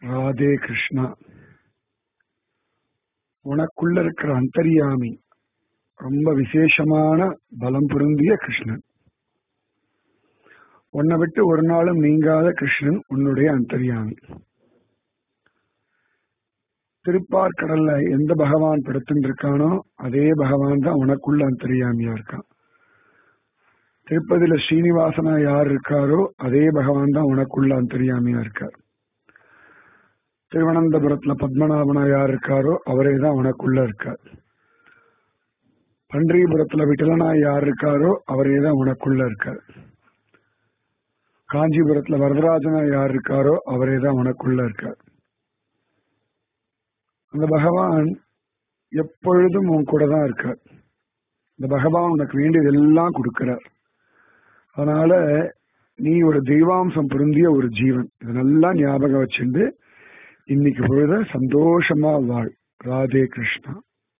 ராதே கிருஷ்ணா உனக்குள்ள இருக்கிற அந்தரியாமி ரொம்ப விசேஷமான பலம் பொருந்திய கிருஷ்ணன் உன்னை விட்டு ஒரு நாளும் நீங்காத கிருஷ்ணன் உன்னுடைய அந்தரியாமி திருப்பார்கடல்ல எந்த பகவான் படுத்துட்டு இருக்கானோ அதே பகவான் தான் உனக்குள்ள அந்தரியாமியா இருக்கான் திருப்பதியில ஸ்ரீனிவாசனா யார் இருக்காரோ அதே பகவான் தான் உனக்குள்ள அந்தரியாமியா இருக்கார் திருவனந்தபுரத்துல பத்மநாபனா யார் இருக்காரோ அவரே தான் உனக்குள்ள இருக்கார் பன்றிபுரத்துல விட்டலனா யார் இருக்காரோ அவரே தான் உனக்குள்ள இருக்கார் காஞ்சிபுரத்துல வரதராஜனா யார் இருக்காரோ அவரே தான் உனக்குள்ள இருக்கார் அந்த பகவான் எப்பொழுதும் உன் கூட தான் இருக்கார் இந்த பகவான் உனக்கு வேண்டியதெல்லாம் கொடுக்கிறார் அதனால நீ ஒரு தெய்வாம்சம் பொருந்திய ஒரு ஜீவன் இதை நல்லா ஞாபகம் வச்சுண்டு இன்னைக்கு பொழுத சந்தோஷமா வாழ் ராதே கிருஷ்ணா